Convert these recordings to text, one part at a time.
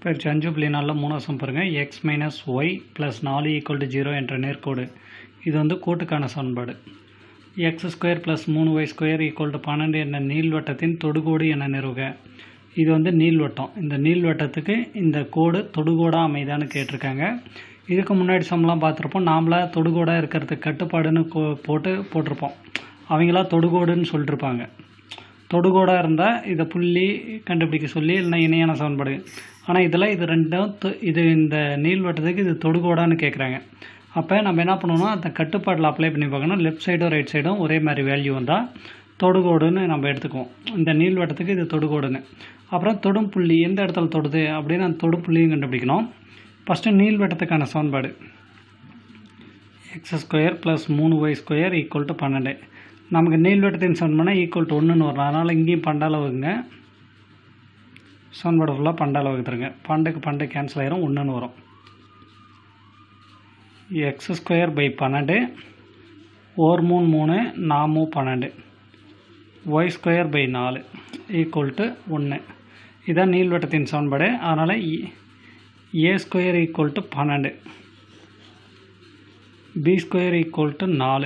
பயிற்சி அஞ்சு புள்ளி நாலில் மூணாவது பாருங்கள் எக்ஸ் மைனஸ் ஒய் ப்ளஸ் நாலு ஈக்குவல் டு ஜீரோ என்ற நேர்கோடு இது வந்து கோட்டுக்கான சமன்பாடு எக்ஸ் ஸ்கொயர் ப்ளஸ் மூணு ஒய் ஸ்கொயர் ஈக்குவல் டு பன்னெண்டு என்ற நீள்வட்டத்தின் தொடுகோடு என நிறுவுக இது வந்து நீள்வட்டம் இந்த நீள்வட்டத்துக்கு இந்த கோடு தொடுகோடாக அமைதான்னு கேட்டிருக்காங்க இதுக்கு முன்னாடி சம்லாம் பார்த்துருப்போம் நாமளா தொடுகோடாக இருக்கிறதுக்கு கட்டுப்பாடுன்னு கோ- போட்டு போட்டிருப்போம் அவங்களா தொடுகோடுன்னு சொல்லிட்டுருப்பாங்க தொடுகோடாக இருந்தால் இதை புள்ளி கண்டுபிடிக்க சொல்லி இல்லைன்னா இணையான சமன்பாடு ஆனால் இதில் இது ரெண்டும் தொ- இது இந்த நீள்வட்டத்துக்கு இது தொடுகோடான்னு கேட்குறாங்க அப்போ நம்ம என்ன பண்ணணும்னா அந்த கட்டுப்பாட்டில் அப்ளை பண்ணி பார்க்கணும் லெஃப்ட் சைடும் ரைட் சைடும் ஒரே மாதிரி வேல்யூ வந்தால் தொடுகோடுன்னு நம்ம எடுத்துக்குவோம் இந்த நீள்வட்டத்துக்கு இது தொடுகோடுன்னு அப்புறம் தொடும் புள்ளி எந்த இடத்துல தொடுது அப்படின்னு அந்த தொடும் புள்ளியும் கண்டுபிடிக்கணும் ஃபஸ்ட்டு நீள்வட்டத்துக்கான சமன்பாடு எக்ஸ் ஸ்கொயர் ப்ளஸ் மூணு ஒய் ஸ்கொயர் ஈக்குவல் டு பன்னெண்டு நமக்கு நீள்வட்டத்தின் சமன்பாடு ஈக்குவல் டு ஒன்றுன்னு வரும் அதனால் இங்கேயும் பண்டால வகுங்க சமன்பாடு ஃபுல்லாக பண்டால வகுத்துருங்க பண்டுக்கு பண்டு கேன்சல் ஆயிரும் ஒன்றுன்னு வரும் எக்ஸ் ஸ்கொயர் பை பன்னெண்டு ஓர் மூணு மூணு நாமு பன்னெண்டு ஒய் ஸ்கொயர் பை நாலு ஈக்குவல் டு ஒன்று இதான் நீள்வட்டத்தின் சமன்பாடு அதனால் ஏ ஸ்கொயர் ஈக்குவல் டு பன்னெண்டு பி ஸ்கொயர் ஈக்குவல் டு நாலு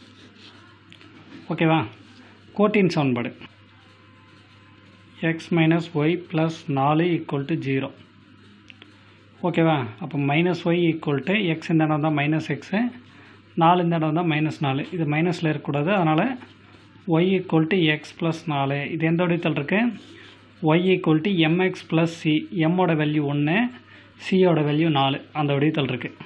ஓகேவா கோட்டின் சமன்பாடு எக்ஸ் மைனஸ் ஒய் ப்ளஸ் நாலு ஈக்குவல் டு ஜீரோ ஓகேவா அப்போ minus y equal to x இந்த இடம் தான் மைனஸ் எக்ஸு நாலு இந்த இடம் தான் மைனஸ் நாலு இது மைனஸில் இருக்கக்கூடாது அதனால் y equal to x plus நாலு இது எந்த வடிவத்தில் இருக்கு y equal to m x plus c எம்மோட வேல்யூ ஒன்று சியோட வேல்யூ நாலு அந்த வடிவத்தில் இருக்குது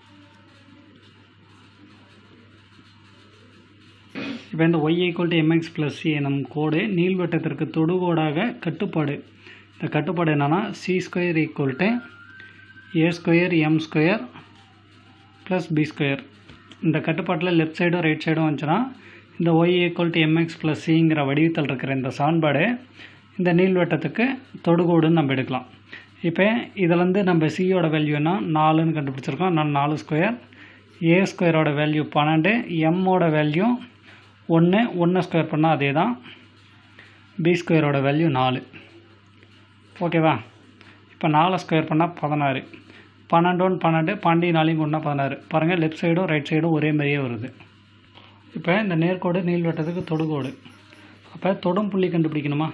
இப்போ இந்த y equal to m x plus c எனும் கோடு நீள்வட்டத்திற்கு தொடுகோடாக கட்டுப்பாடு இந்த கட்டுப்பாடு என்னென்னா c square equal to a square m square plus b square இந்த கட்டுப்பாட்டில் லெஃப்ட் சைடும் ரைட் சைடும் வந்துச்சுன்னா இந்த y equal to m x plus சிங்கிற வடிவத்தில் இருக்கிற இந்த சமன்பாடு இந்த நீள்வட்டத்துக்கு தொடுகோடுன்னு நம்ம எடுக்கலாம் இப்போ இதிலேருந்து நம்ம சியோட வேல்யூ என்ன நாலுன்னு கண்டுபிடிச்சிருக்கோம் நான் நாலு ஸ்கொயர் ஏ ஸ்கொயரோட வேல்யூ பன்னெண்டு எம்மோட வேல்யூ ஒன்று ஒன்று ஸ்கொயர் பண்ணால் அதே தான் பி ஸ்கொயரோட வேல்யூ நாலு ஓகேவா இப்போ நாலு ஸ்கொயர் பண்ணால் பதினாறு பன்னெண்டு ஒன்று பன்னெண்டு பன்னெண்டு நாளையும் கொண்டா பதினாறு பாருங்கள் லெஃப்ட் சைடும் ரைட் சைடும் ஒரே மாதிரியே வருது இப்போ இந்த நேர்கோடு நீள்வட்டத்துக்கு தொடுகோடு அப்போ தொடும் புள்ளி கண்டுபிடிக்கணுமா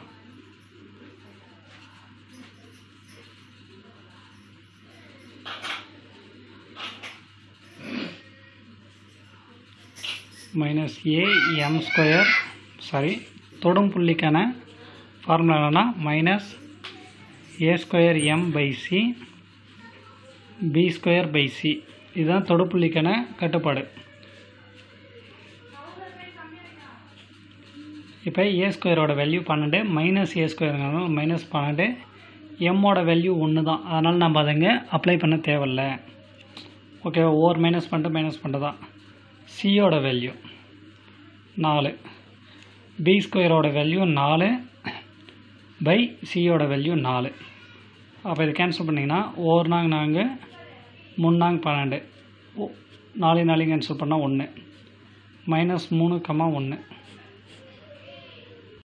minus a m square sorry தொடும் புள்ளிக்கான ஃபார்முலா என்னன்னா minus a square m by c b square by c இதுதான் தொடுப்புள்ளிக்கான கட்டுப்பாடு இப்போ ஏ ஸ்கொயரோட வேல்யூ பன்னெண்டு மைனஸ் ஏ ஸ்கொயருங்கிறதுனால மைனஸ் பன்னெண்டு எம்மோட வேல்யூ ஒன்று தான் அதனால் நம்ம அதங்க அப்ளை பண்ண தேவையில்ல ஓகே ஓவர் மைனஸ் பண்ணிட்டு மைனஸ் பண்ணிட்டு தான் சியோட வேல்யூ நாலு பி ஸ்கொயரோட வேல்யூ நாலு பை சியோட வேல்யூ நாலு அப்போ இது கேன்சல் பண்ணிங்கன்னா ஒரு நாங்க நாங்கள் முன்னாங்க பன்னெண்டு ஓ நாலு நாளையும் கேன்சல் பண்ணால் ஒன்று மைனஸ் மூணு கம்மா ஒன்று